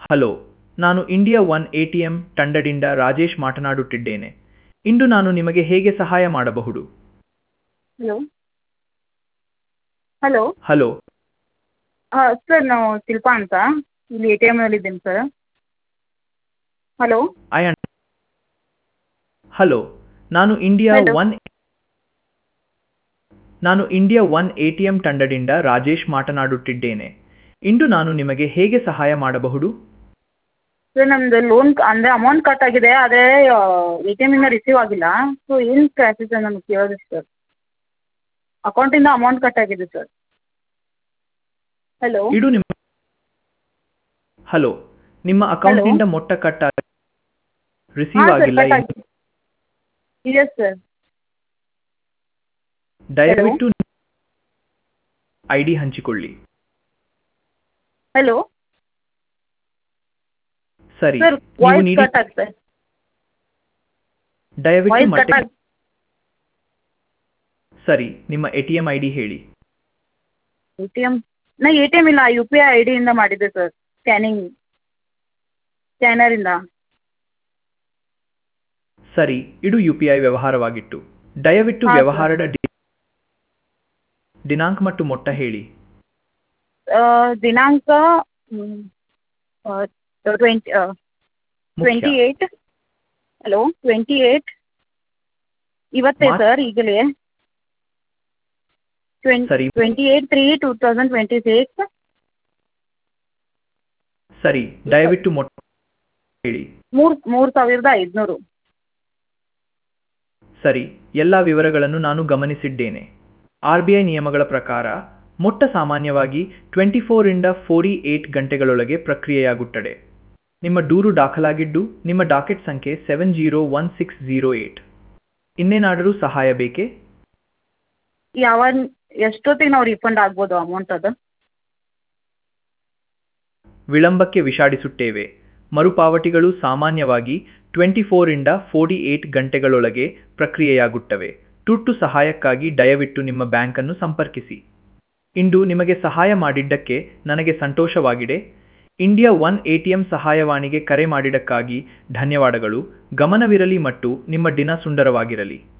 Hello ನಾನು India one A T M ತಂಡದಿಂದ ರಾಜೇಶ್ ಮಾತನಾಡುತ್ತಿದ್ದೇನೆ ಇಂದು ನಾನು ನಿಮಗೆ ಹೇಗೆ ಸಹಾಯ ಮಾಡಬಹುದು ಹಲೋ ಹಲೋ ಹಲೋ ಹಾಂ ಸರ್ ನಾವು ಶಿಲ್ಪಾ ಅಂತ ಇಲ್ಲಿ ಎ ಟಿ ಎಮ್ನಲ್ಲಿದ್ದೀನಿ sir hello I and hello ನಾನು ಇಂಡಿಯಾ Hello. ಒನ್ ನಾನು India one A T M ತಂಡದಿಂದ ರಾಜೇಶ್ ಮಾತನಾಡುತ್ತಿದ್ದೇನೆ ಇಂದು ನಾನು ನಿಮಗೆ ಹೇಗೆ ಸಹಾಯ ಮಾಡಬಹುದು ಸರ್ ನಮ್ಮದು ಲೋನ್ ಅಂದರೆ ಅಮೌಂಟ್ ಕಟ್ ಆಗಿದೆ ಆದರೆ ಎ ಟಿ ಎಮ್ಮಿಂದ ರಿಸೀವ್ ಆಗಿಲ್ಲ ಸೊ ಏನು ಪ್ರೊಸೀಜರ್ ನಮಗೆ ಕೇಳೋದಿತ್ತು ಸರ್ ಅಕೌಂಟಿಂದ ಅಮೌಂಟ್ ಕಟ್ ಆಗಿದೆ ಸರ್ ಹಲೋ ಇದು ನಿಮ್ಮ ಹಲೋ ನಿಮ್ಮ ಅಕೌಂಟಿಂದ ಮೊಟ್ಟ ಕಟ್ಟ ರಿಸೀವ್ ಹಾಂ ಸರ್ ಆಗಿಲ್ಲ ಕಟ್ ಎಂದು ಆಗಿದೆ ಇದೆ ಸರ್ ದಯವಿಟ್ಟು ಐ ಡಿ ಹಂಚಿಕೊಳ್ಳಿ ಹಲೋ ಸರಿ ಸರ್ ನೀವು ವಾಯ್ಸ್ ನೀಡಿ ಕಟ್ ಆಗ್ತದೆ ದಯವಿಟ್ಟು ವಾಯ್ಸ್ ಕಟ್ ಮತ್ತೆ ಆಗಿ ಸರಿ ನಿಮ್ಮ A T M I D ಹೇಳಿ ಎ ಟಿ ಎಮ್ ನಾ ಎ ಟಿ ಎಮ್ ಇಲ್ಲ ಯು ಪಿ ಐ ಐ ಡಿಯಿಂದ ಮಾಡಿದ್ದೆ ಸರ್ ಸ್ಕ್ಯಾನಿಂಗ್ ಸ್ಕ್ಯಾನರಿಂದ ಸರಿ ಇದು ಯು ಪಿ ಐ ವ್ಯವಹಾರವಾಗಿತ್ತು ದಯವಿಟ್ಟು ಹಾಂ, ಸರ್. ವ್ಯವಹಾರದ ದಿ- ದಿನಾಂಕ ಮತ್ತು ಮೊಟ್ಟ ಹೇಳಿ ಆ, ದಿನಾಂಕ ಟ್ವೆಂಟಿ ಟ್ವೆಂಟಿ ಮುಖ್ಯ ಏಯ್ಟ್ ಹಲೋ ಟ್ವೆಂಟಿ ಏಯ್ಟ್ ಇವತ್ತೇ ಮಾರ್ಚ್- ಸರ್ ಈಗಲೇ ಟ್ವೆಂಟಿ ಸರಿ twenty eight three two thousand twenty six ಸರಿ ದಯವಿಟ್ಟು ಮೊಟ್ಟ ಹೇಳಿ ಮೂರು ಮೂರು ಸಾವಿರದ ಐದುನೂರು ಸರಿ ಎಲ್ಲ ವಿವರಗಳನ್ನು ನಾನು ಗಮನಿಸಿದ್ದೇನೆ ಆರ್ ಬಿ ಐ ನಿಯಮಗಳ ಪ್ರಕಾರ ಮೊಟ್ಟ ಸಾಮಾನ್ಯವಾಗಿ ಟ್ವೆಂಟಿ ಫೋರಿಂದ ಫೋರ್ಟಿ ಏಟ್ ಗಂಟೆಗಳೊಳಗೆ ಪ್ರಕ್ರಿಯೆಯಾಗುತ್ತದೆ ನಿಮ್ಮ ದೂರು ದಾಖಲಾಗಿದ್ದು ನಿಮ್ಮ ಡಾಕೆಟ್ ಸಂಖ್ಯೆ seven zero one six zero eight ಇನ್ನೇನಾದರೂ ಸಹಾಯ ಬೇಕೇ ಯಾವ ಎಷ್ಟೊತ್ತಿಗೆ ನಾವು ರಿಫಂಡ್ ಆಗ್ಬೋದು ಅಮೌಂಟ್ ಅದು ವಿಳಂಬಕ್ಕೆ ವಿಷಾಡಿಸುತ್ತೇವೆ ಮರುಪಾವತಿಗಳು ಸಾಮಾನ್ಯವಾಗಿ ಟ್ವೆಂಟಿ ಫೋರಿಂದ ಫೋರ್ಟಿ ಏಟ್ ಗಂಟೆಗಳೊಳಗೆ ಪ್ರಕ್ರಿಯೆಯಾಗುತ್ತವೆ ತುರ್ತು ಸಹಾಯಕ್ಕಾಗಿ ದಯವಿಟ್ಟು ನಿಮ್ಮ ಬ್ಯಾಂಕನ್ನು ಸಂಪರ್ಕಿಸಿ ಇಂದು ನಿಮಗೆ ಸಹಾಯ ಮಾಡಿದ್ದಕ್ಕೆ ನನಗೆ ಸಂತೋಷವಾಗಿದೆ India one A T M ಸಹಾಯವಾಣಿಗೆ ಕರೆ ಮಾಡಿದ್ದಕ್ಕಾಗಿ ಧನ್ಯವಾದಗಳು ಗಮನವಿರಲಿ ಮತ್ತು ನಿಮ್ಮ ದಿನ ಸುಂದರವಾಗಿರಲಿ